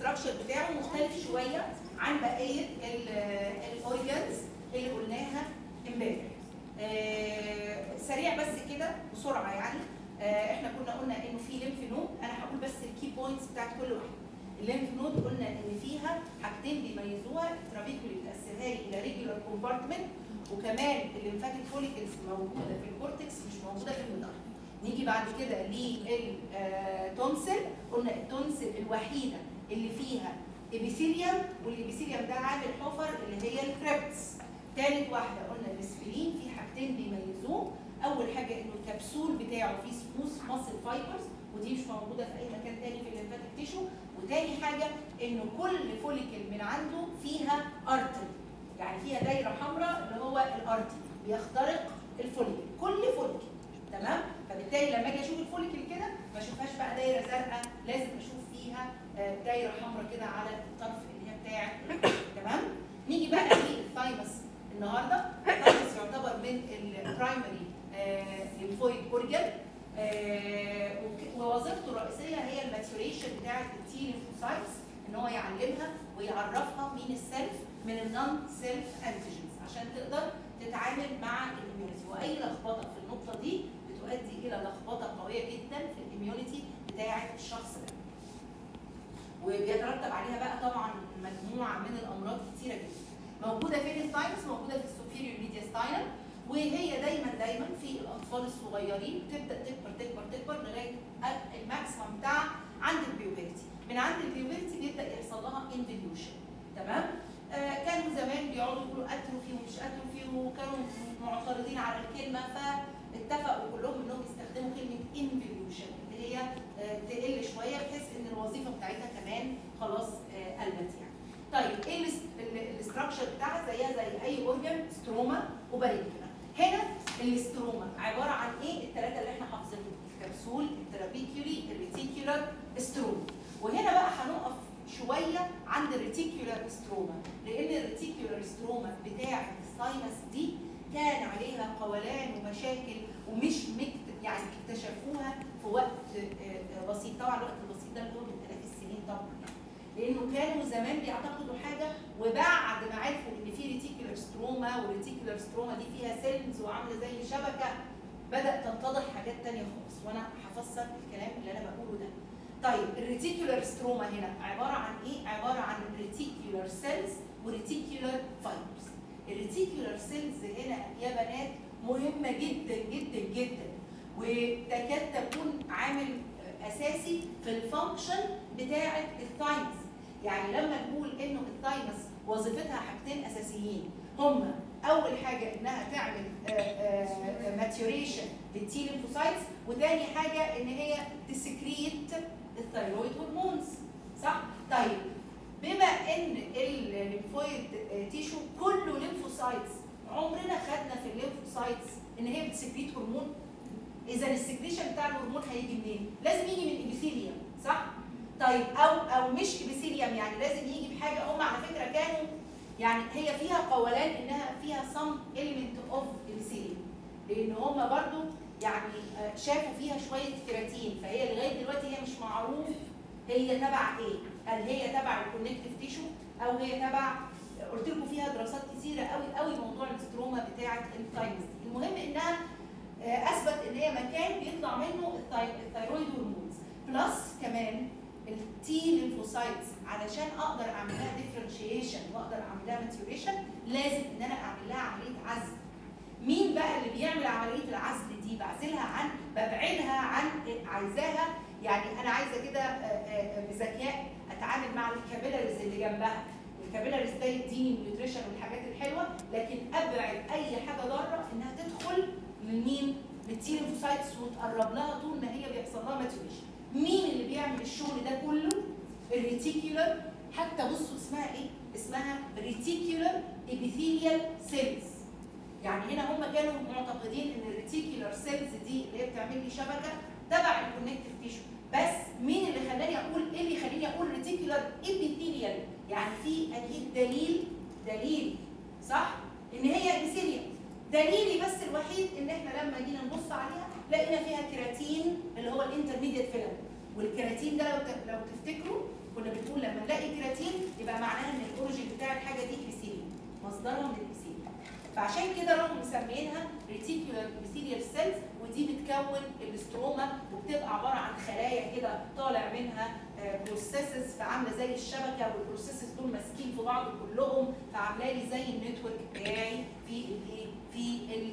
الاستراكشر بتاعه مختلف شويه عن بقيه الاورجنز اللي قلناها امبارح آه، سريع بس كده بسرعه يعني آه، احنا كنا قلنا انه في ليمف نود انا هقول بس الكي بوينتس بتاعت كل واحده الليمف نود قلنا ان فيها حاجتين بيميزوها الترابيكولي بتقسمها لي الى ريجولار كومبارتمنت وكمان الليمفاتيك فوليكلز موجوده في الكورتكس مش موجوده في المدار نيجي بعد كده للتونسل قلنا التونسل الوحيده اللي فيها ابيثيليوم والابيثيليوم ده عامل حفر اللي هي الكريبتس ثالث واحده قلنا الاسبرين في حاجتين بيميزوه اول حاجه انه الكبسول بتاعه فيه سموث ماسل فايبرز ودي مش موجوده في اي مكان تاني في الليمفاتيك تيشو وتاني حاجه انه كل فوليكل من عنده فيها ارتري يعني فيها دايره حمراء اللي هو الارتري بيخترق الفوليكل كل فوليكل تمام فبالتالي لما اجي اشوف الفوليكل كده ما اشوفهاش بقى دايره زرقاء لازم اشوف فيها آه، دايره حمراء كده على الطرف اللي هي بتاعه تمام نيجي بقى للثايمس النهارده الثايمس يعتبر من البرايمري ليمفويد اورجن ووظيفته الرئيسيه هي الماتوريشن بتاعه التي ليمفوسايتس ان هو يعلمها ويعرفها مين السيلف من النون سيلف انتيجنز عشان تقدر تتعامل مع الاميونيتي واي لخبطه في النقطه دي بتؤدي الى لخبطه قويه جدا في الاميونيتي بتاعه الشخص ده وبيترتب عليها بقى طبعا مجموعه من الامراض كتيره جدا موجوده فين الثايمس موجوده في السوبيريور ميدياستاينم وهي دايما دايما في الاطفال الصغيرين تبدا تكبر تكبر تكبر لغايه الماكسيمم بتاع عند البيوبرتي من عند البيوبرتي بيبدا يحصل لها انفليوشن تمام آه كانوا زمان بيقعدوا يقولوا اتروفي ومش اتروفي وكانوا معترضين على الكلمه فاتفقوا كلهم انهم يستخدموا كلمه انفليوشن اللي هي آه تقل شويه بحيث ان الوظيفه بتاعتها كمان خلاص آه قلت يعني. طيب ايه الاستراكشر بتاعها زيها زي اي اورجن ستروما وباريكولا هنا الاستروما عباره عن ايه الثلاثه اللي احنا حافظينهم الكبسول الترابيكيولي الريتيكولار ستروما وهنا بقى هنقف شويه عند الريتيكولار ستروما لان الريتيكولار ستروما بتاعه الثايمس دي كان عليها قولان ومشاكل ومش مكت يعني اكتشفوها في وقت بسيط طبعا الوقت البسيط ده اللي هو من الاف السنين طبعا يعني لانه كانوا زمان بيعتقدوا حاجه وبعد ما عرفوا ان في ريتيكولار ستروما والريتيكولار ستروما دي فيها سيلز وعامله زي شبكه بدات تتضح حاجات تانية خالص وانا هفسر الكلام اللي انا بقوله ده. طيب الريتيكولار ستروما هنا عباره عن ايه؟ عباره عن ريتيكولار سيلز وريتيكولار فايبرز. الريتيكولار سيلز هنا يا بنات مهمه جدا جدا جدا وتكاد تكون عامل اساسي في الفانكشن بتاعه الثايمس يعني لما نقول انه الثايمس وظيفتها حاجتين اساسيين هما اول حاجه انها تعمل ماتيوريشن للتي ليمفوسايتس وتاني حاجه ان هي تسكريت الثايرويد هرمونز صح طيب بما ان الليمفويد تيشو كله ليمفوسايتس عمرنا خدنا في الليمفوسايتس ان هي بتسكريت هرمون اذا السكريشن بتاع الهرمون هيجي منين؟ لازم يجي من الابيثيليوم صح؟ طيب او او مش ابيثيليوم يعني لازم يجي بحاجه هم على فكره كانوا يعني هي فيها قولان انها فيها some element of epithelium لان هم برضو يعني شافوا فيها شويه كيراتين فهي لغايه دلوقتي هي مش معروف هي تبع ايه؟ هل هي تبع الكونكتيف تيشو او هي تبع قلت لكم فيها دراسات كثيره قوي قوي موضوع الاستروما بتاعه الثايمس المهم انها اثبت ان هي مكان بيطلع منه الثايرويد هرمونز بلس كمان التي ليمفوسايتس علشان اقدر اعمل لها ديفرنشيشن واقدر اعمل لها ماتيوريشن لازم ان انا اعمل لها عمليه عزل مين بقى اللي بيعمل عمليه العزل دي بعزلها عن ببعدها عن عايزاها يعني انا عايزه كده بذكاء اتعامل مع الكابيلاريز اللي جنبها الكابيلاريز ده يديني النيوتريشن والحاجات الحلوه لكن ابعد اي حاجه ضاره انها تدخل لمين؟ للتي ليمفوسايتس وتقرب لها طول ما هي بيحصل لها ماتوريشن. مين اللي بيعمل الشغل ده كله؟ الريتيكولار حتى بصوا اسمها ايه؟ اسمها ريتيكولار ابيثيليال سيلز. يعني هنا هم كانوا معتقدين ان الريتيكولار سيلز دي اللي هي بتعمل لي شبكه تبع الكونكتيف تيشو، بس مين اللي خلاني اقول ايه اللي يخليني اقول ريتيكولار ابيثيليال؟ يعني في اكيد دليل دليل صح؟ ان هي ابيثيليال. دليلي بس الوحيد ان احنا لما جينا نبص عليها لقينا فيها كيراتين اللي هو الانترميديت فيلم والكيراتين ده لو لو تفتكروا كنا بنقول لما نلاقي مصدرها من الابيثيليوم فعشان كده راحوا مسمينها ريتيكولار ابيثيليال سيلز ودي بتكون الاستروما وبتبقى عباره عن خلايا كده طالع منها بروسيسز فعامله زي الشبكه والبروسيسز دول ماسكين في بعض كلهم فعامله لي زي النتورك بتاعي في الايه في ال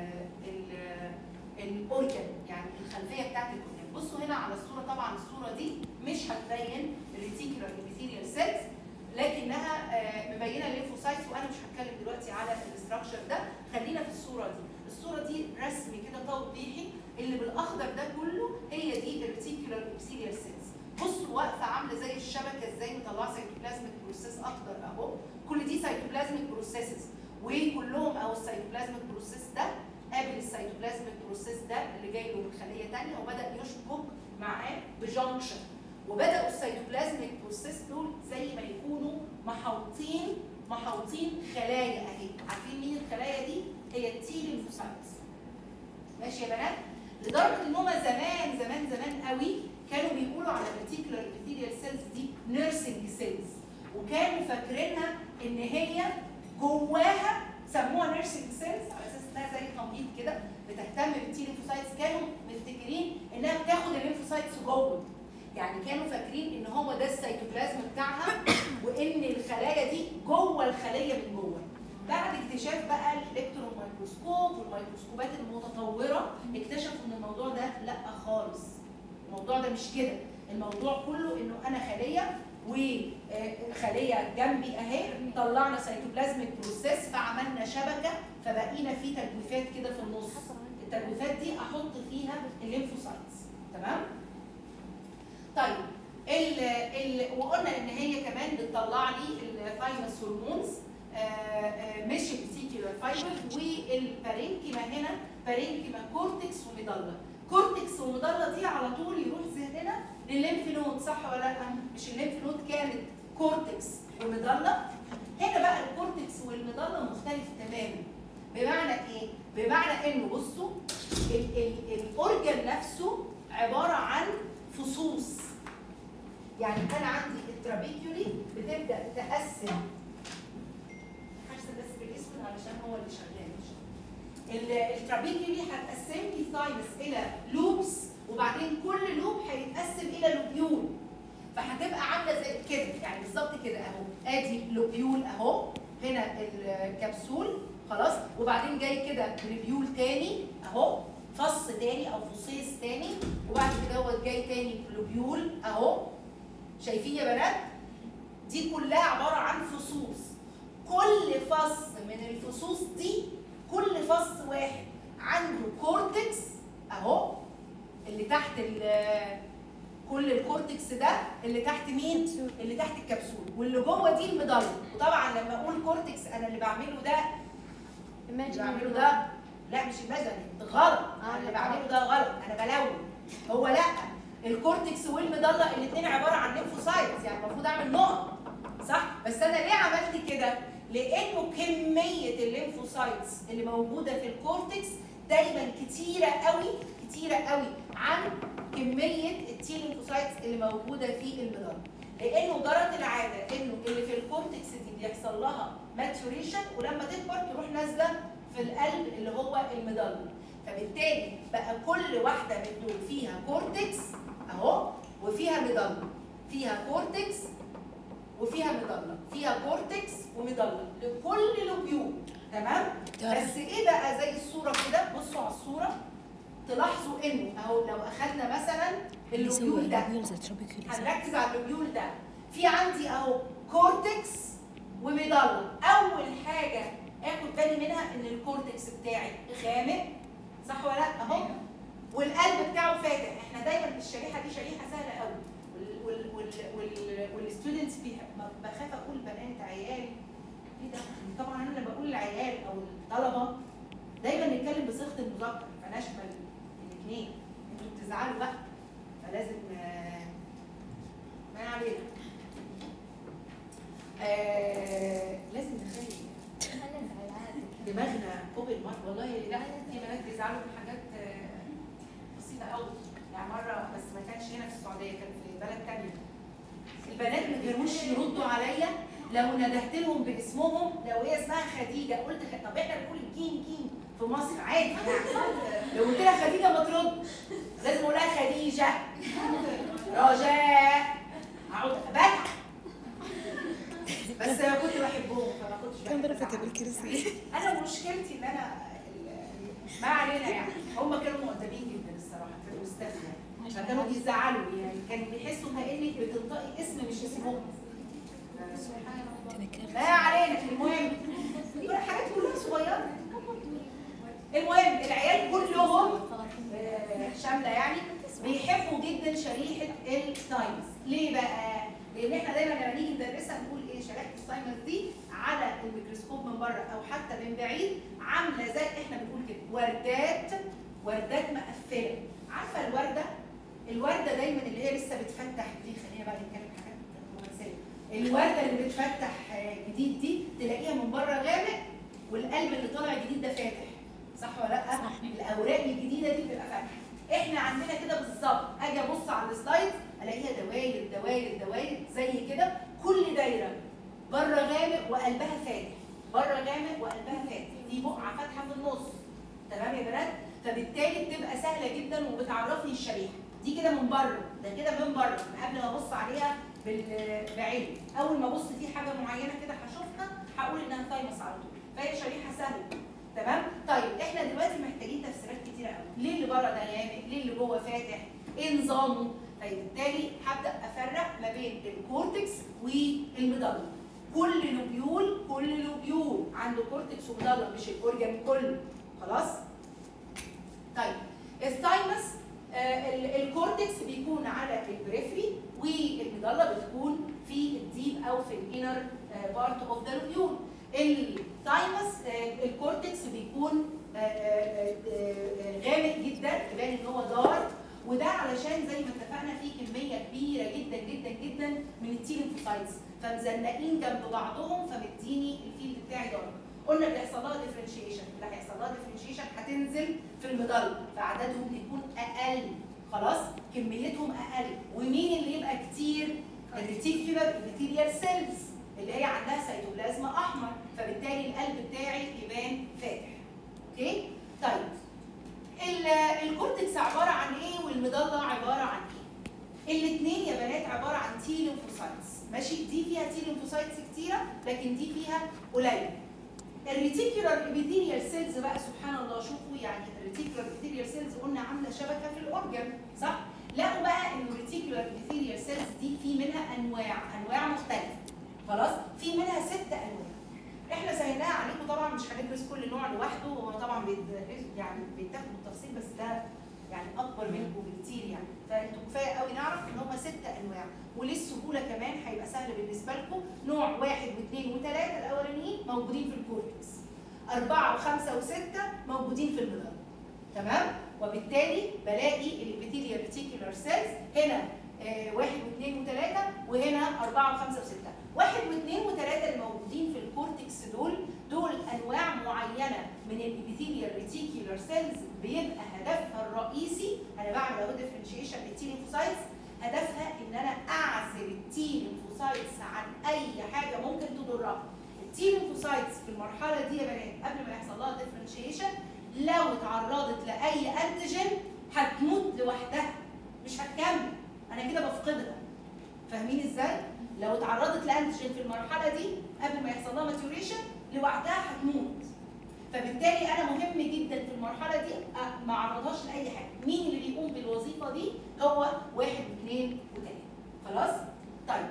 ال الاورجن يعني الخلفيه بتاعت الاورجن بصوا هنا على الصوره طبعا الصوره دي مش هتبين الريتيكولار ابيثيليال سيلز لكنها آه، مبينه الليمفوسايتس وانا مش هتكلم دلوقتي على الاستراكشر ده خلينا في الصوره دي الصوره دي رسم كده توضيحي اللي بالاخضر ده كله هي دي الريتيكولار ابيثيليال سيلز بصوا واقفه عامله زي الشبكه ازاي مطلعه سيتوبلازميك بروسيس اخضر اهو كل دي سيتوبلازميك بروسيسز وكلهم او السيتوبلازميك بروسيس ده قابل السيتوبلازميك بروسيس ده اللي جاي له من خليه ثانيه وبدا يشبك معاه بجنكشن وبداوا السيتوبلازميك بروسيس دول زي ما يكونوا محوطين محوطين خلايا اهي عارفين مين الخلايا دي هي التي ليمفوسايتس ماشي يا بنات لدرجه ان هم زمان زمان زمان قوي كانوا بيقولوا على الريتيكولار ابيثيليال سيلز دي نيرسينج سيلز وكانوا فاكرينها ان هي جواها سموها نيرسينج سيلز على اساس انها زي تمريض كده بتهتم بالتي ليمفوسايتس كانوا مفتكرين انها بتاخد الليمفوسايتس جوه يعني كانوا فاكرين ان هو ده السيتوبلازم بتاعها وان الخلايا دي جوه الخليه من جوه بعد اكتشاف بقى الالكترون مايكروسكوب والميكروسكوبات المتطوره اكتشفوا ان الموضوع ده لا خالص الموضوع ده مش كده الموضوع كله انه انا خليه وخليه جنبي اهي طلعنا سيتوبلازميك بروسيس فعملنا شبكه فبقينا في تجويفات كده في النص التجويفات دي احط فيها الليمفوسايتس تمام طيب ال ال وقلنا ان هي كمان بتطلع لي الثايمس هرمونز مش البتيكيولار فايبر والبارينكيما هنا بارينكيما كورتكس وميدالا كورتكس وميدالا دي على طول يروح ذهننا للليمف نود صح ولا لا؟ مش الليمف نود كانت كورتكس وميدالا هنا بقى الكورتكس والميدالا مختلف تماما بمعنى ايه؟ بمعنى انه بصوا الاورجن نفسه عباره عن فصوص يعني انا عندي الترابيكيولي بتبدا تقسم هرسم بس بالاسم علشان هو اللي شغال مش الترابيكيولي هتقسم لي الثايمس الى لوبس وبعدين كل لوب هيتقسم الى لوبيول فهتبقى عامله زي كده يعني بالظبط كده اهو ادي لوبيول اهو هنا الكبسول خلاص وبعدين جاي كده ريبيول تاني اهو فص تاني او فصيص تاني وبعد كده هو جاي تاني لوبيول اهو شايفين يا بنات دي كلها عباره عن فصوص كل فص من الفصوص دي كل فص واحد عنده كورتكس اهو اللي تحت كل الكورتكس ده اللي تحت مين؟ اللي تحت الكبسول واللي جوه دي المضله وطبعا لما اقول كورتكس انا اللي بعمله ده اللي بعمله ده لا مش المجني غلط انا اللي بعمله ده غلط انا بلون هو لا الكورتكس والمضله الاثنين عباره عن ليمفوسايتس يعني المفروض اعمل نقط صح بس انا ليه عملت كده لانه كميه الليمفوسايتس اللي موجوده في الكورتكس دايما كتيره قوي كتيره قوي عن كميه التي ليمفوسايتس اللي موجوده في المضله لانه جرت العاده انه اللي في الكورتكس دي بيحصل لها ماتوريشن ولما تكبر تروح نازله في القلب اللي هو المضله فبالتالي بقى كل واحده من دول فيها كورتكس اهو وفيها مضله فيها كورتكس وفيها مضله فيها كورتكس ومضله لكل لوبيول تمام بس ايه بقى زي الصوره كده بصوا على الصوره تلاحظوا انه اهو لو اخذنا مثلا اللوبيول ده هنركز على اللوبيول ده في عندي اهو كورتكس ومضله اول حاجه اخد بالي منها ان الكورتكس بتاعي غامق صح ولا لا اهو والقلب بتاعه فاتح احنا دايما الشريحه دي شريحه سهله قوي والستودنتس بخاف اقول بنات عيال ايه ده طبعا انا لما بقول العيال او الطلبه دايما نتكلم بصيغه المذكر فنشمل الاثنين انتوا بتزعلوا بقى فلازم ما علينا آه لازم نخلي دماغنا اوبن مايند والله لا في بنات بيزعلوا من حاجات بسيطه قوي يعني مره بس ما كانش هنا في السعوديه كان في بلد ثانيه البنات ما كانوش يردوا عليا لو ندهت لهم باسمهم لو هي اسمها خديجه قلت خ- طب احنا بنقول كين كين في مصر عادي يعني لو قلت لها خديجه ما ترد لازم اقول لها خديجه رجاء هقعد بضحك بس انا كنت بحبهم فما كنتش كم بحب ضربت أزعل. بالكرسي انا مشكلتي ان انا ال- ما علينا يعني هم كانوا مؤدبين جدا الصراحه كانوا مستثنى فكانوا بيزعلوا يعني كانوا بيحسوا كانك بتنطقي اسم مش اسمهم ما علينا المهم دي حاجات كلها صغيره المهم العيال كلهم آه، شامله يعني بيحبوا جدا شريحه التايمز ليه بقى؟ لان احنا دايما لما نيجي ندرسها نقول ايه شريحه التايمز دي على الميكروسكوب من بره او حتى من بعيد عامله زي احنا بنقول كده وردات وردات مقفله عارفه الورده؟ الورده دايما اللي هي لسه بتفتح دي خلينا بقى نتكلم حاجات رومانسيه الورده اللي بتفتح آه، جديد دي تلاقيها من بره غامق والقلب اللي طالع جديد ده فاتح صح ولا لا؟ صح. الاوراق الجديده دي بتبقى فاتحه احنا عندنا كده بالظبط اجي ابص على السلايد الاقيها دواير دواير دواير زي كده كل دايره بره غامق وقلبها فاتح بره غامق وقلبها فاتح دي بقعه فاتحه في النص تمام يا بنات فبالتالي بتبقى سهله جدا وبتعرفني الشريحه دي كده من بره ده كده من بره من قبل ما ابص عليها بال- بعيني اول ما ابص في حاجه معينه كده هشوفها هقول انها ثايمس على طول فهي شريحه سهله تمام طيب احنا دلوقتي محتاجين تفسيرات كتيره قوي ليه اللي بره ده غامق ليه اللي جوه فاتح ايه نظامه فبالتالي هبدا افرق ما بين الكورتكس والمضله كل لوبيول كل لوبيول عنده كورتكس ومضله مش الاورجن كله خلاص طيب الثايمس آه، ال- الكورتكس بيكون على البريفري والمضله بتكون في الديب او في الانر بارت اوف ذا لوبيول الثايمس آه، الكورتكس بيكون آه، آه، آه، غامق جدا تبان ان هو دارك وده علشان زي ما اتفقنا في كميه كبيره جدا جدا جدا من التيلينفوسايتس فمزنقين جنب بعضهم فمديني الفيلد بتاعي دارك قلنا بيحصل لها ديفرنشيشن اللي هيحصل لها ديفرنشيشن هتنزل في المضل فعددهم بيكون اقل خلاص كميتهم اقل ومين اللي يبقى كتير الريتيكولار ابيثيليال سيلز اللي هي عندها سيتوبلازم احمر فبالتالي القلب بتاعي يبان فاتح اوكي طيب ال- الكورتكس عباره عن ايه والمضله عباره عن ايه الاثنين يا بنات عباره عن تي ليمفوسايتس ماشي دي فيها تي ليمفوسايتس كتيره لكن دي فيها قليل الريتيكولار ابيثيليال سيلز بقى سبحان الله شوفوا يعني الريتيكولار ابيثيليال سيلز قلنا عامله شبكه في الاورجن صح لقوا بقى ان الريتيكولار ابيثيليال سيلز دي في منها انواع انواع مختلفه خلاص في منها ست انواع احنا سهلناها عليكم طبعا مش هندرس كل نوع لوحده هو طبعا بيدرس يعني بيتاخد بالتفصيل بس ده يعني اكبر منكم بكتير يعني فانتوا كفايه قوي نعرف ان هم ست انواع وللسهوله كمان هيبقى سهل بالنسبه لكم نوع واحد واثنين وثلاثه الاولانيين موجودين في الكورتكس اربعه وخمسه وسته موجودين في المضله تمام وبالتالي بلاقي الابيثيليال ريتيكولار سيلز هنا آه واحد واثنين وثلاثه وهنا اربعه وخمسه وسته واحد واثنين وثلاثه اللي موجودين في الكورتكس دول دول انواع معينه من الابيثيليال ريتيكولار سيلز بيبقى هدفها الرئيسي انا بعمل اهو ديفرنشيشن للتيلينفوسايتس هدفها ان انا اعزل التيلينفوسايتس عن اي حاجه ممكن تضرها التيلينفوسايتس في المرحله دي يا بنات قبل ما يحصل لها ديفرنشيشن لو اتعرضت لاي انتيجين هتموت لوحدها مش هتكمل انا كده بفقدها فاهمين ازاي؟ لو اتعرضت لانتيجين في المرحله دي قبل ما يحصل لها ماتيوريشن لوحدها هتموت فبالتالي انا مهم جدا في المرحله دي أ- ما اعرضهاش لاي حاجه مين اللي بيقوم بالوظيفه دي هو واحد واثنين وثلاثه خلاص طيب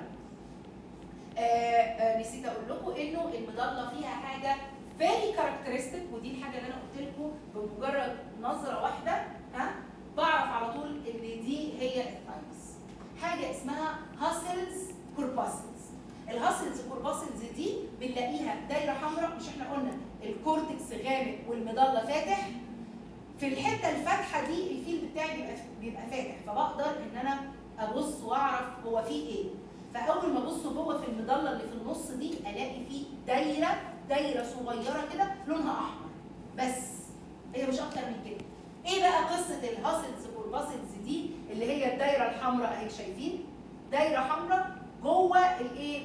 آه آه نسيت اقول لكم انه المضله فيها حاجه فيري كاركترستيك ودي الحاجه اللي انا قلت لكم بمجرد نظره واحده ها بعرف على طول ان دي هي الثايمس حاجه اسمها هاسلز كورباسلز الهاسلز كورباسلز دي بنلاقيها دايره حمراء مش احنا قلنا الكورتكس غامق والمضله فاتح في الحته الفاتحه دي الفيلد بتاعي بيبقى بيبقى فاتح فبقدر ان انا ابص واعرف هو فيه ايه فاول ما ابص جوه في المضله اللي في النص دي الاقي فيه دايره دايره صغيره كده لونها احمر بس هي مش اكتر من كده ايه بقى قصه الهاسلز والباسلز دي اللي هي الدايره الحمراء اهي شايفين دايره حمراء جوه الايه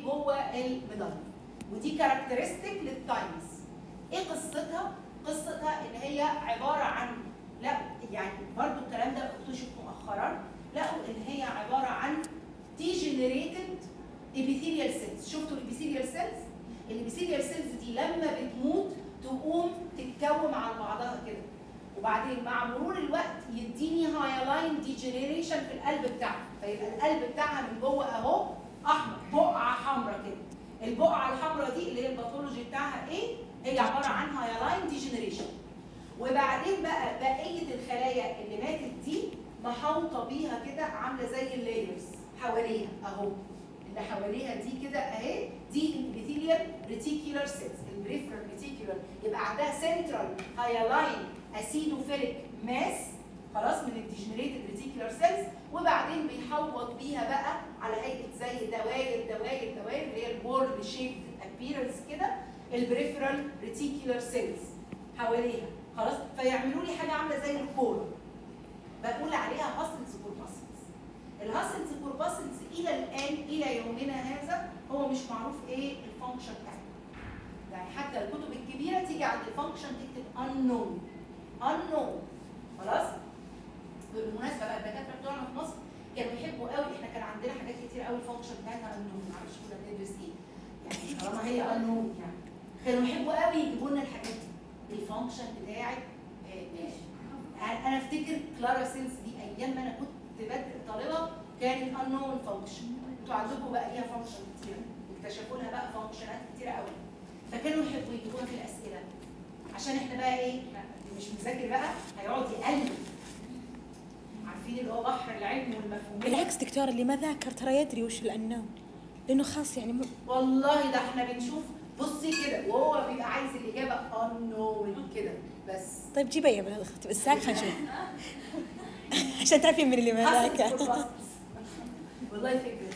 ايه جوه الميداليه ودي كاركترستيك للتايمز ايه قصتها قصتها ان هي عباره عن لا يعني برضو الكلام ده اكتشف مؤخرا لقوا ان هي عباره عن degenerated epithelial cells شفتوا الابيثيليال سيلز الابيثيليال سيلز دي لما بتموت تقوم تتكون على بعضها كده وبعدين مع مرور الوقت يديني هايلاين ديجنريشن في القلب بتاعها فيبقى القلب بتاعها من جوه اهو احمر بقعه حمراء كده البقعه الحمراء دي اللي هي الباثولوجي بتاعها ايه هي عباره عن هايلاين ديجنريشن وبعدين بقى بقيه الخلايا اللي ماتت دي محاوطه بيها كده عامله زي اللايرز حواليها اهو اللي حواليها دي كده اهي دي الابيثيليال ريتيكولار سيلز البريفرال ريتيكولار يبقى عندها سنترال هايلاين اسيدوفيليك ماس خلاص من الديجنريتد ريتيكولار سيلز وبعدين بيحوط بيها بقى على هيئه زي دوائر دوائر دوائر اللي هي الورد شيب ابييرنس كده البريفرال ريتيكولار سيلز حواليها خلاص فيعملوا لي حاجه عامله زي الكور بقول عليها هاسلز كورباسلز الهاسلز كورباسلز الى الان الى يومنا هذا هو مش معروف ايه الفانكشن بتاعته يعني حتى الكتب الكبيره تيجي عند الفانكشن تكتب unknown unknown خلاص بالمناسبه بقى الدكاتره بتوعنا في مصر كانوا يحبوا قوي احنا كان عندنا حاجات كتير قوي الفانكشن بتاعتها unknown معرفش كنا بندرس ايه يعني طالما هي unknown يعني كانوا يحبوا قوي يجيبوا لنا الحاجات دي الفانكشن بتاعت آه، آه، انا افتكر كلارا سيلز دي ايام ما انا كنت بدرس طالبه كان الانون فانكشن انتوا عندكم بقى ليها فانكشن كتير اكتشفوا لها بقى فانكشنات كتيره قوي فكانوا يحبوا يجيبوها في الاسئله عشان احنا بقى ايه اللي مش مذاكر بقى هيقعد يقلب عارفين اللي هو بحر العلم والمفهوميه بالعكس دكتور اللي ما ذاكر ترى يدري وش الأنون لأنه خاص يعني م- والله ده احنا بنشوف بصي كده وهو بيبقى عايز الاجابه unknown كده بس طيب جيبها يا بنت الساق خلينا نشوف عشان تعرفين من اللي ما ذاكر والله فكرة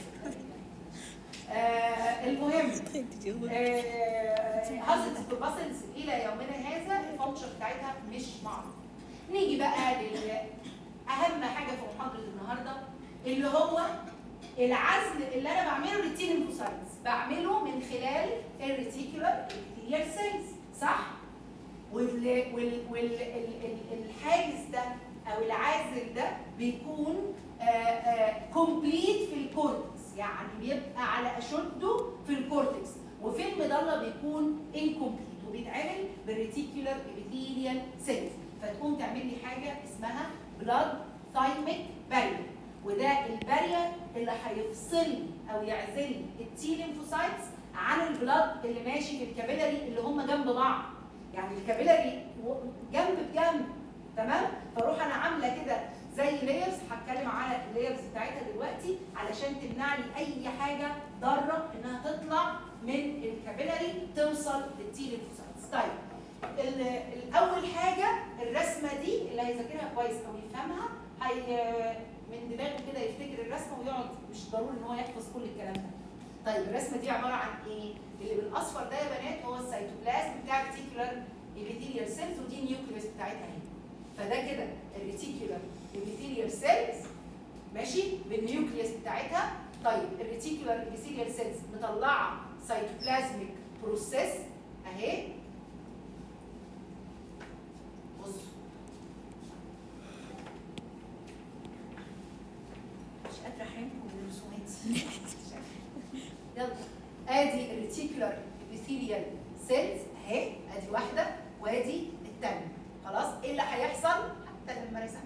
آه المهم طيب تجاوب. هازلز كورباسلز الى يومنا هذا الفانكشن بتاعتها مش معروف نيجي بقى لل اهم حاجه في محاضره النهارده اللي هو العزل اللي انا بعمله للتيلينفوسايتس بعمله من خلال الريتيكولار ابيثيليال سيلز صح وال وال وال ال- ال- الحاجز ده او العازل ده بيكون كومبليت في الكورتكس يعني بيبقى على اشده في الكورتكس وفي المظله بيكون انكومبليت وبيتعمل بالريتيكولار ابيثيليال سيلز فتقوم تعمل لي حاجه اسمها بلاد ثايميك بارير وده البارير اللي هيفصل لي او يعزل لي التي ليمفوسايتس عن البلاد اللي ماشي في الكابيلاري اللي هم جنب بعض يعني الكابيلاري و- جنب بجنب تمام فاروح انا عامله كده زي لايرز هتكلم على اللايرز بتاعتها دلوقتي علشان تمنع لي اي حاجه ضاره انها تطلع من الكابيلاري توصل للتي ليمفوسايتس طيب ال- الاول حاجه الرسمه دي اللي هيذاكرها كويس او يفهمها هي من دماغه كده يفتكر الرسمه ويقعد مش ضروري ان هو يحفظ كل الكلام ده طيب الرسمه دي عباره عن ايه اللي بالاصفر ده يا بنات هو السيتوبلازم بتاع الريتيكولار ابيثيليال سيلز ودي النيوكليوس بتاعتها اهي فده كده الريتيكولار ابيثيليال سيلز ماشي بالنيوكليوس بتاعتها طيب الريتيكولار ابيثيليال سيلز مطلعه سيتوبلازميك بروسيس اهي بصوا مش قادره احرمكم من رسوماتي يلا ادي الريتيكولار ابيثيليال سيلز اهي ادي واحده وادي الثانيه خلاص ايه اللي هيحصل حتى لما رسمت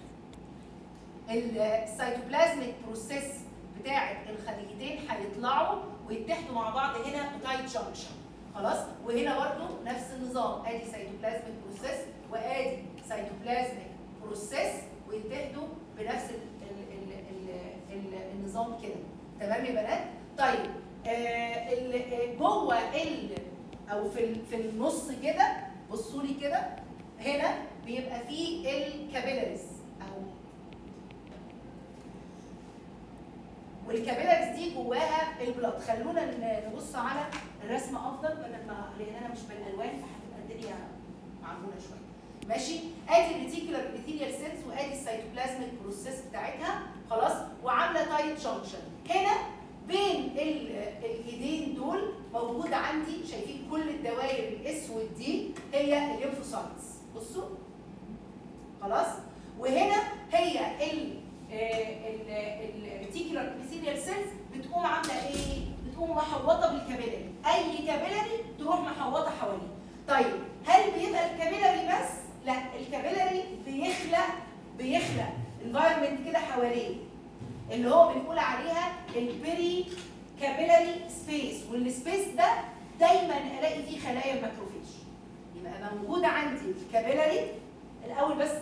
السيتوبلازميك بروسيس بتاعه الخليتين هيطلعوا ويتحدوا مع بعض هنا بتايت جانكشن خلاص وهنا برضو نفس النظام ادي سيتوبلازميك بروسيس وادي سيتوبلازميك بروسيس ويتحدوا بنفس ال ال ال ال ال النظام كده تمام يا بنات طيب آه ال- آه، جوه ال او في ال- في النص كده بصوا لي كده هنا بيبقى فيه الكابيلاريز اهو والكابيلاريز دي جواها البلاد خلونا ن- نبص على الرسمه افضل بدل ما لان انا مش بالالوان فهتبقى الدنيا معموله شويه ماشي ادي الريتيكولار ابيثيليال سيلز وادي السيتوبلازميك بروسيس بتاعتها خلاص وعامله تايت جانكشن هنا بين ال- الايدين موجود عندي شايفين كل الدوائر الاسود دي هي الليمفوسايتس بصوا خلاص وهنا هي ال الريتيكولار ابيثيليال سيلز بتقوم عامله ايه؟ بتقوم محوطه بالكابيلاري اي كابيلاري تروح محوطه حواليه طيب هل بيبقى الكابيلاري بس؟ لا الكابيلاري بيخلق بيخلق انفايرمنت كده حواليه اللي هو بنقول عليها البيري كابيلاري سبيس والسبيس ده دايما الاقي فيه خلايا الماكروفيج يبقى موجود عندي الكابيلاري الاول بس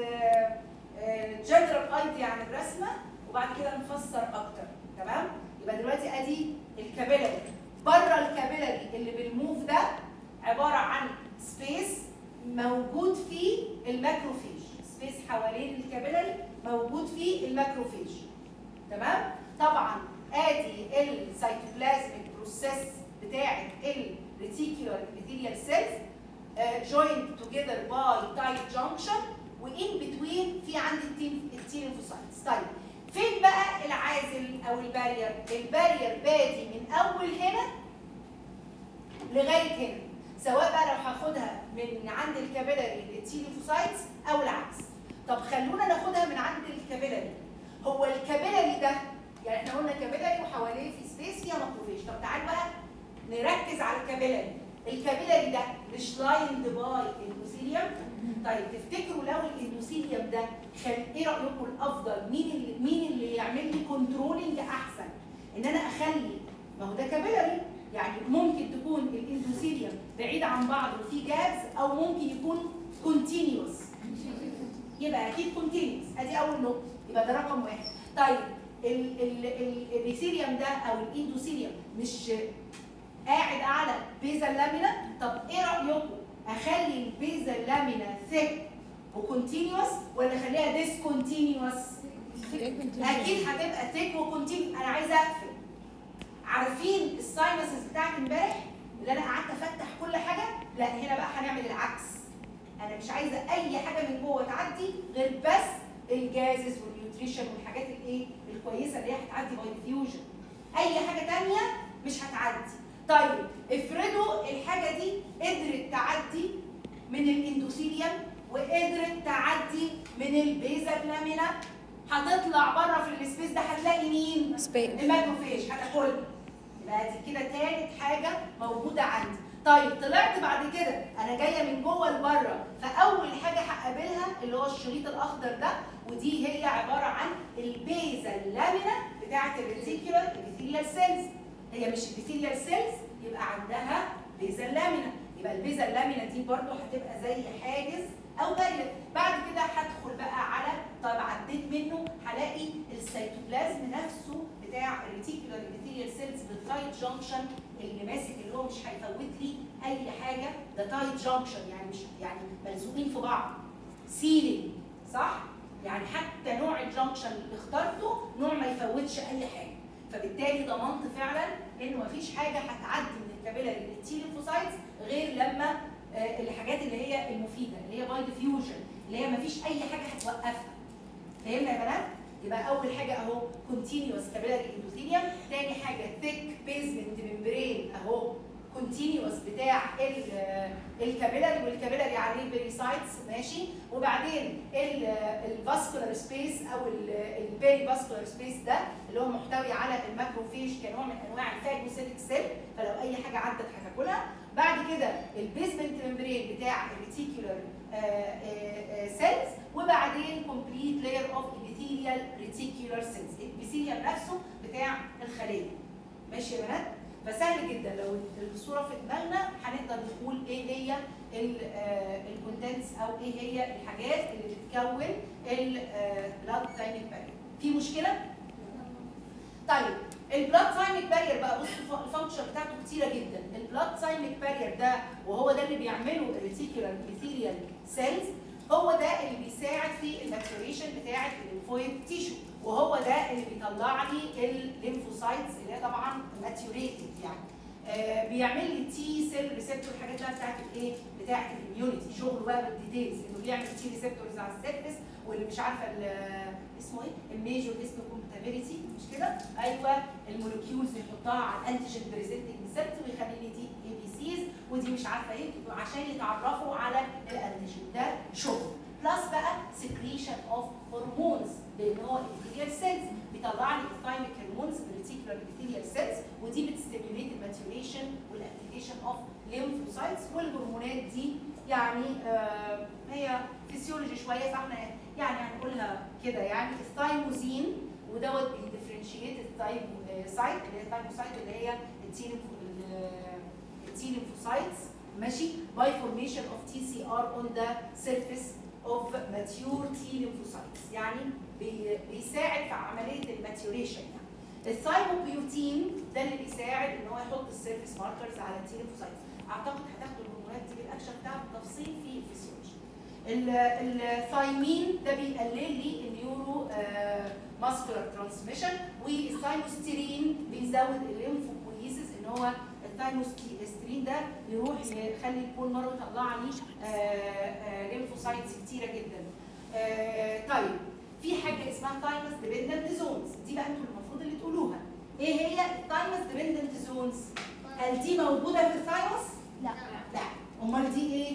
جنرال ايديا عن الرسمه وبعد كده نفسر اكتر تمام يبقى دلوقتي ادي الكابيلاري بره الكابيلاري اللي بالموف ده عباره عن سبيس موجود فيه الماكروفيج سبيس حوالين الكابيلاري موجود فيه الماكروفيج تمام طبعا ادي السيتوبلازميك بروسيس بتاعه الريتيكولار epithelial cells joined together by tight junction وان بتوين في عندي التيلينفوسايتس طيب فين بقى العازل او البارير البارير بادي من اول هنا لغايه هنا سواء بقى لو هاخدها من عند الكابيلاري للتيلينفوسايتس او العكس طب خلونا ناخدها من عند الكابيلاري هو الكابيلاري ده يعني احنا قلنا كابيلاري وحواليه في سبيس فيها ماكروفيج طب تعال بقى نركز على الكابيلاري الكابيلاري ده مش لايند باي اندوثيليوم طيب تفتكروا لو الاندوثيليوم ده خل... ايه رايكم الافضل مين اللي مين اللي يعمل لي كنترولنج احسن ان انا اخلي ما هو ده كابيلاري يعني ممكن تكون الاندوثيليوم بعيد عن بعض وفي جابز او ممكن يكون كونتينيوس يبقى اكيد كونتينيوس ادي اول نقطه يبقى ده رقم واحد طيب الابيثيليوم ده او الاندوثيليوم مش قاعد على بيزا لامينا طب ايه رايكم اخلي البيزا لامينا ثيك وكونتينيوس ولا اخليها ديسكونتينيوس اكيد هتبقى ثيك وكونتينيوس انا عايزه اقفل عارفين الساينسز بتاعت امبارح اللي انا قعدت افتح كل حاجه لا هنا بقى هنعمل العكس انا مش عايزه اي حاجه من جوه تعدي غير بس الجازز والنيوتريشن والحاجات الايه الكويسه اللي هي هتعدي باي ديفيوجن اي حاجه ثانيه مش هتعدي طيب افرضوا الحاجه دي قدرت تعدي من الاندوثيليوم وقدرت تعدي من البيزا لامينا هتطلع بره في السبيس ده هتلاقي مين؟ سبيس الماكروفيج هتاكلها يبقى دي كده تالت حاجه موجوده عندي طيب طلعت بعد كده انا جايه من جوه لبره فاول حاجه هقابلها اللي هو الشريط الاخضر ده ودي هي عباره عن البيزا لامينا بتاعه الريتيكولار ابيثيليال سيلز هي مش ابيثيليال سيلز يبقى عندها بيزا لامينا يبقى البيزا اللامينا دي برضو هتبقى زي حاجز او بارير بعد كده هدخل بقى على طب عديت منه هلاقي السيتوبلازم نفسه بتاع الريتيكولار ابيثيليال سيلز بالتايت جانكشن اللي ماسك اللي هو مش هيفوت لي اي حاجه ده تايت جانكشن يعني مش يعني ملزوقين في بعض سيلينج صح؟ يعني حتى نوع الجانكشن اللي اخترته نوع ما يفوتش اي حاجه فبالتالي ضمنت فعلا انه مفيش حاجه هتعدي من الكابيلاري للتيلينفوسايتس غير لما آه، الحاجات اللي هي المفيده اللي هي باي ديفيوجن اللي هي مفيش اي حاجه هتوقفها فهمنا يا بنات؟ يبقى اول حاجه اهو كونتينيوس كابيلاري اندوثيليوم تاني حاجه ثيك بيزمنت ممبرين اهو كونتينيوس بتاع الكابيلاري والكابيلاري عليه البيريسايتس ماشي وبعدين الفاسكولار سبيس او البيري فاسكولار سبيس ده اللي هو محتوي على الماكروفيج كنوع من انواع الفاجوسيتك سيل فلو اي حاجه عدت هتاكلها بعد كده البيزمنت ممبرين بتاع الريتيكولار سيلز وبعدين كومبليت لاير اوف ابيثيليال ريتيكولار سيلز الابيثيليال نفسه بتاع الخليه ماشي يا بنات فسهل جدا لو الصوره في دماغنا هنقدر نقول ايه هي الكونتنتس او ايه هي الحاجات اللي بتكون البلاد ثايميك بارير في مشكله طيب البلاد ثايميك بارير بقى بصوا الفانكشن بتاعته كتيره جدا البلاد ثايميك بارير ده وهو ده اللي بيعمله الريتيكولار ابيثيليال سيلز هو ده اللي بيساعد في الماتوريشن بتاعه الليمفويد تيشو وهو ده اللي بيطلع لي الليمفوسايتس اللي هي طبعا ماتيوريتد يعني آه بيعمل لي تي سيل ريسبتور الحاجات بقى بتاعت الايه؟ بتاعت الاميونيتي شغل بقى بالديتيلز انه بيعمل تي ريسبتورز على السيرفس واللي مش عارفه ال- اسمه ايه الميجور هيستو كومباتيبيليتي مش كده ايوه المولكيولز يحطها على الانتيجين بريزنتنج سيلز ويخلي لي دي اي بي سيز ودي مش عارفه ايه عشان يتعرفوا على الانتيجين ده شغل بلس بقى سكريشن اوف هرمونز لان هو ابيثيليال سيلز بيطلع لي الثايميك هرمونز بريتيكولار ابيثيليال سيلز ودي بتستيميوليت الماتيوريشن والاكتيفيشن اوف ليمفوسايتس والهرمونات دي يعني آه هي فيسيولوجي شويه فاحنا يعني هنقولها كده يعني الثايموزين ودوت بيديفرنشيت الثايموسايت اللي هي الثايموسايت اللي هي التي lymphocytes ماشي by formation of TCR on the surface of mature T lymphocytes يعني بي- بيساعد في عمليه الماتيوريشن يعني الثايموبيوتين ده اللي بيساعد ان هو يحط السيرفيس ماركرز على التي lymphocytes اعتقد هتاخدوا الهرمونات دي بالاكشن بتاعها بالتفصيل في الفسيولوجي ال- الثايمين ده بيقلل لي النيورو ماسكولار ترانسميشن والثايموستيرين بيزود الليمفوبويسيس ان هو الثايموستيرين ده بيروح يخلي البول مارو يطلع لي ليمفوسايتس كتيره جدا آه، طيب في حاجه اسمها تايمس ديبندنت زونز دي بقى انتوا المفروض اللي تقولوها ايه هي التايمس ديبندنت زونز هل دي موجوده في الثايمس لا لا امال دي ايه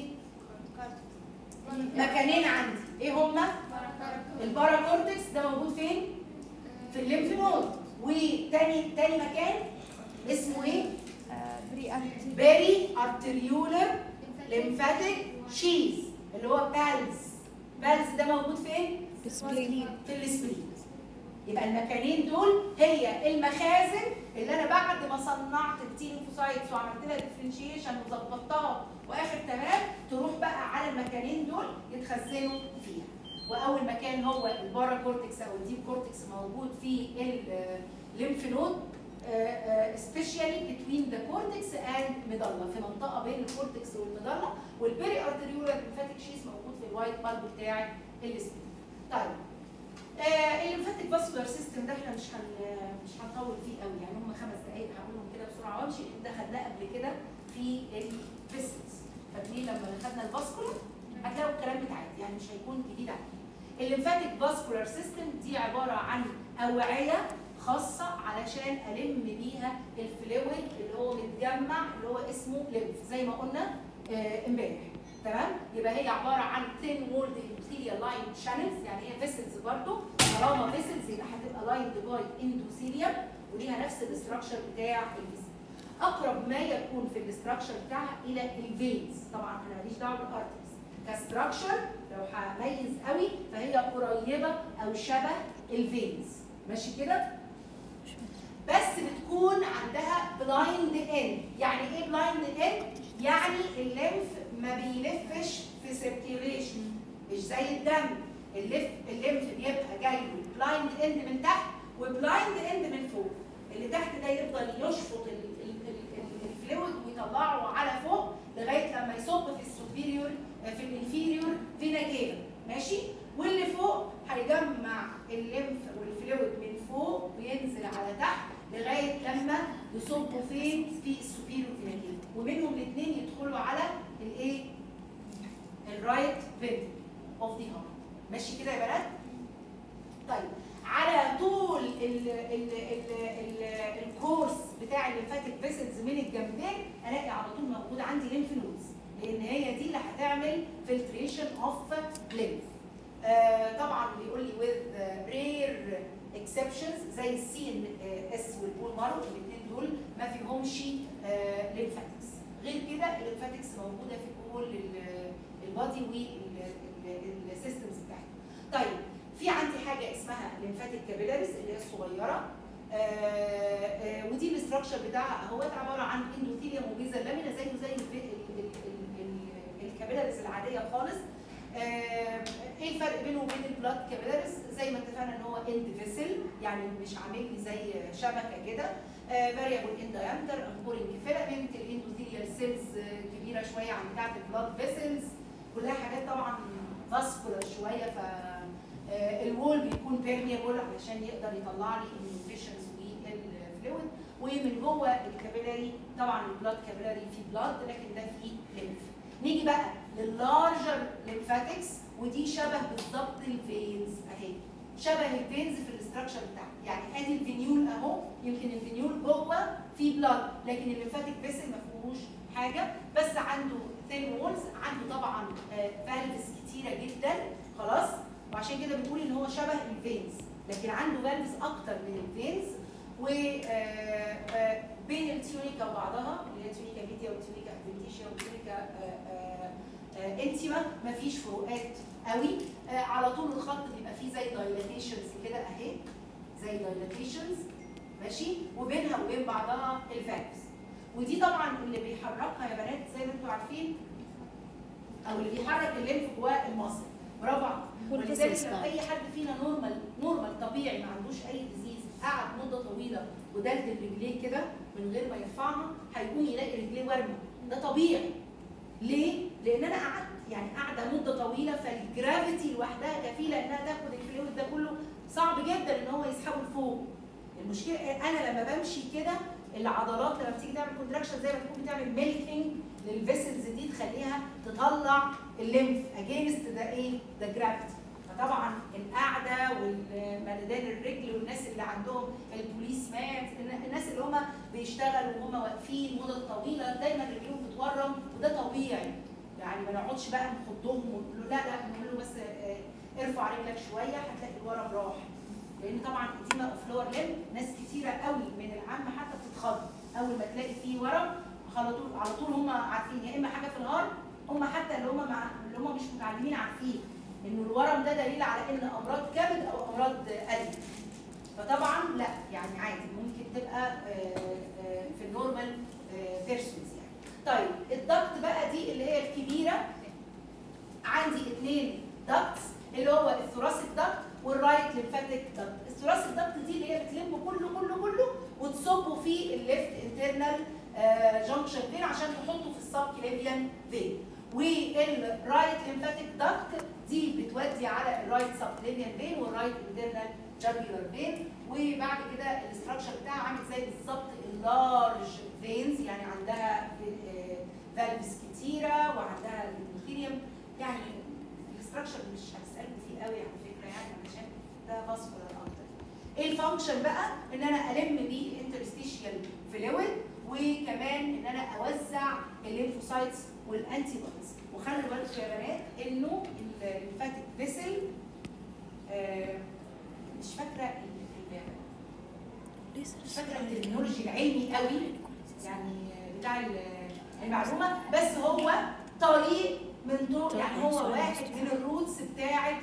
مكانين عندي ايه هما الباراكورتكس ده موجود فين في الليمف نود وتاني تاني مكان اسمه ايه بري أنتي بيري ارتريولر ليمفاتيك شيز اللي هو بالز بالز ده موجود فين سبلين في السبلين يبقى المكانين دول هي المخازن اللي انا بعد ما صنعت التي ليمفوسايتس وعملت لها ديفرنشيشن وظبطتها واخر تمام تروح بقى على المكانين دول يتخزنوا فيها واول مكان هو البارا كورتكس او الديب كورتكس موجود في الليمف نود سبيشالي بتوين ذا كورتكس اند ميدالا في منطقه بين الكورتكس والميدالا والبيري ارتريولار ليمفاتيك شيس موجود في الوايت بالب بتاع السبين طيب آه الليمفاتيك فاسكولار سيستم ده احنا مش هن مش هنطول فيه قوي يعني هم خمس دقائق هقولهم كده بسرعه وامشي ده خدناه قبل كده في الفيسلز فاكرين لما خدنا الفاسكولار هتلاقوا الكلام بتاعتي يعني مش هيكون جديد عليكم الليمفاتيك فاسكولار سيستم دي عباره عن اوعيه خاصه علشان الم بيها الفلويد اللي هو متجمع اللي هو اسمه ليمف زي ما قلنا آه، امبارح تمام يبقى هي عباره عن ثين وولد endothelial لاين شانلز يعني هي فيسلز برضه طالما فيسلز يبقى هتبقى لاين باي اندوثيليوم وليها نفس الاستراكشر بتاع الفيسل اقرب ما يكون في الاستراكشر بتاعها الى الفينز طبعا انا ماليش دعوه بالارتريز كستراكشر لو هميز قوي فهي قريبه او شبه الفينز ماشي كده بس بتكون عندها بلايند اند يعني ايه بلايند اند يعني الليمف ما بيلفش في سيركيوليشن مش زي الدم الليف الليمف بيبقى جاي له بلايند اند من تحت وبلايند اند من فوق اللي تحت ده يفضل يشفط ال- ال- ال- ال- الفلويد ويطلعه على فوق لغايه لما يصب في السوبيريور في الانفيريور فينا كيفا ماشي واللي فوق هيجمع الليمف والفلويد من فوق وينزل على تحت لغايه لما يصبوا فين في السوبيريور فينا كيفا ومنهم الاثنين يدخلوا على الايه الرايت فين اوف ذا هارت ماشي كده يا بنات طيب على طول ال ال ال ال الكورس بتاع الليمفاتيك فيسلز من الجنبين الاقي على طول موجود عندي ليمف نودز لان هي دي اللي هتعمل فلتريشن اوف ليمف طبعا بيقول لي with rare exceptions زي السي ان اس والبول مارو الاثنين دول ما فيهمش ليمفاتكس غير كده الليمفاتكس موجوده في كل البادي والسيستمز بتاعتها طيب في عندي حاجه اسمها ليمفاتيك كابيلاريز اللي هي الصغيره آه، آه، ودي الاستراكشر بتاعها اهوت عباره عن اندوثيليوم وبيزا لامينا زيه زي الف- ال- ال- ال- ال- الكابيلاريز العاديه خالص آه، ايه الفرق بينه وبين البلاد كابيلاريز زي ما اتفقنا ان هو اند فيسل يعني مش عامل لي زي شبكه كده فاريبل ان دايمتر انكورنج فيلامنت الاندوثيليال سيلز كبيره شويه عن بتاعه البلاد فيسلز كلها حاجات طبعا فاسكولار شويه ف آه، الوول بيكون بيرميبل علشان يقدر يطلع لي النيوتريشنز والفلويد ومن جوه الكابيلاري طبعا البلاد كابيلاري فيه بلاد لكن ده فيه ليمف نيجي بقى لللارجر ليمفاتكس ودي شبه بالظبط الفينز اهي شبه الفينز في الاستراكشر بتاعها يعني ادي الفينيول اهو يمكن الفينيول جوه في بلاد لكن الليمفاتيك فيسل ما فيهوش حاجه بس عنده ثين وولز عنده طبعا فالفز كتيره جدا خلاص وعشان كده بنقول ان هو شبه الفينز لكن عنده فالفز اكتر من الفينز و آه، آه، بين التيونيكا وبعضها اللي هي تيونيكا ميديا وتيونيكا ادفنتيشيا وتيونيكا آه، آه، آه، انتيما مفيش فروقات قوي آه، على طول الخط بيبقى فيه زي دايلاتيشنز كده اهي زي دايلاتيشنز ماشي وبينها وبين بعضها الفالفز ودي طبعا اللي بيحركها يا بنات زي ما انتم عارفين او اللي بيحرك الليمف جواه المصل برافو عليك. ولذلك والفيسلز لو بقى. اي حد فينا نورمال نورمال طبيعي ما عندوش اي ديزيز قعد مده طويله ودلدل رجليه كده من غير ما يرفعها هيقوم يلاقي رجليه ورمه ده طبيعي ليه؟ لان انا قعدت يعني قاعده مده طويله فالجرافيتي لوحدها كفيله انها تاخد الفلويد ده كله صعب جدا ان هو يسحبه لفوق المشكله انا لما بمشي كده العضلات لما بتيجي تعمل كونتراكشن زي ما تكون بتعمل ميلكينج للفيسلز دي تخليها تطلع الليمف اجينست ده ايه؟ ده جرافيتي فطبعا القعده والمددان الرجل والناس اللي عندهم البوليس مات الناس اللي هم بيشتغلوا وهم واقفين مدة طويله دايما رجلهم بتورم وده طبيعي يعني ما نقعدش بقى نخضهم ونقول له لا لا نقول له بس آه، ارفع رجلك شويه هتلاقي الورم راح لان طبعا اديما اوف لور ليم ناس كتيره قوي من العامه حتى بتتخض اول ما تلاقي فيه ورم على طول على طول هم عارفين يا اما حاجه في الهارت هم حتى اللي هم مع اللي هم مش متعلمين عارفين انه الورم ده دليل على ان امراض كبد او امراض قلب فطبعا لا يعني عادي ممكن تبقى آه، آه، في النورمال بيرسونز يعني طيب الضغط بقى دي اللي هي الكبيره عندي اثنين دكتس اللي هو الثوراسيك دكت والرايت ليمفاتيك دكت الثوراسيك دكت دي اللي هي بتلم كله كله كله وتصبه في الليفت انترنال جانكشن فين عشان تحطه في السب كليفيان فين والرايت ليمفاتيك دكت دي بتودي على الرايت سب كليفيان فين والرايت انترنال جابيولار فين وبعد كده الاستراكشر بتاعها عامل زي بالظبط اللارج فينز يعني عندها فالفز كتيره وعندها الميثيليوم يعني الاستراكشر مش هتسالكم فيه قوي على فكره يعني علشان ده فاسكولار اكتر. ايه الفانكشن بقى؟ ان انا الم بيه الانترستيشيال فلويد وكمان ان انا اوزع الليمفوسايتس والانتي بوديز وخلي بالكم يا بنات انه الليمفاتيك فيسل آه مش فاكره ال- ال- مش فاكره الترمينولوجي العلمي قوي يعني بتاع ال- المعلومه بس هو طريق من طرق يعني هو واحد من الروتس بتاعه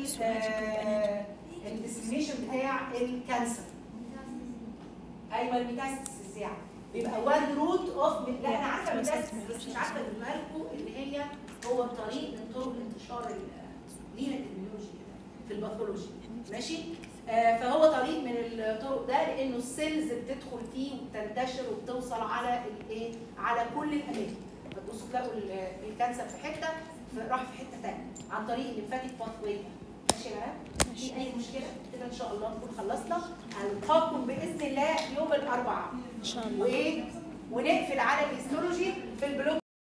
الديسكريميشن بتاع الكانسر ايوه الميتاستاسيس يعني بيبقى وان روت اوف لا انا عارفه الميتاستاسيس بس مش عارفه اجيبها لكم ان هي هو طريق من طرق انتشار ال- لينا ترمينولوجي كده في الباثولوجي ماشي آه، فهو طريق من الطرق ده لانه السيلز بتدخل فيه وبتنتشر وبتوصل على الايه على كل الاماكن فتبصوا تلاقوا ال- الكانسر في حته في- راح في حته ثانيه عن طريق الليمفاتيك باث واي ماشي يا بنات في اي مشكله كده ان شاء الله نكون خلصنا هنلقاكم باذن الله يوم الاربعاء ان شاء الله وايه ونقفل على الهيستولوجي في البلوك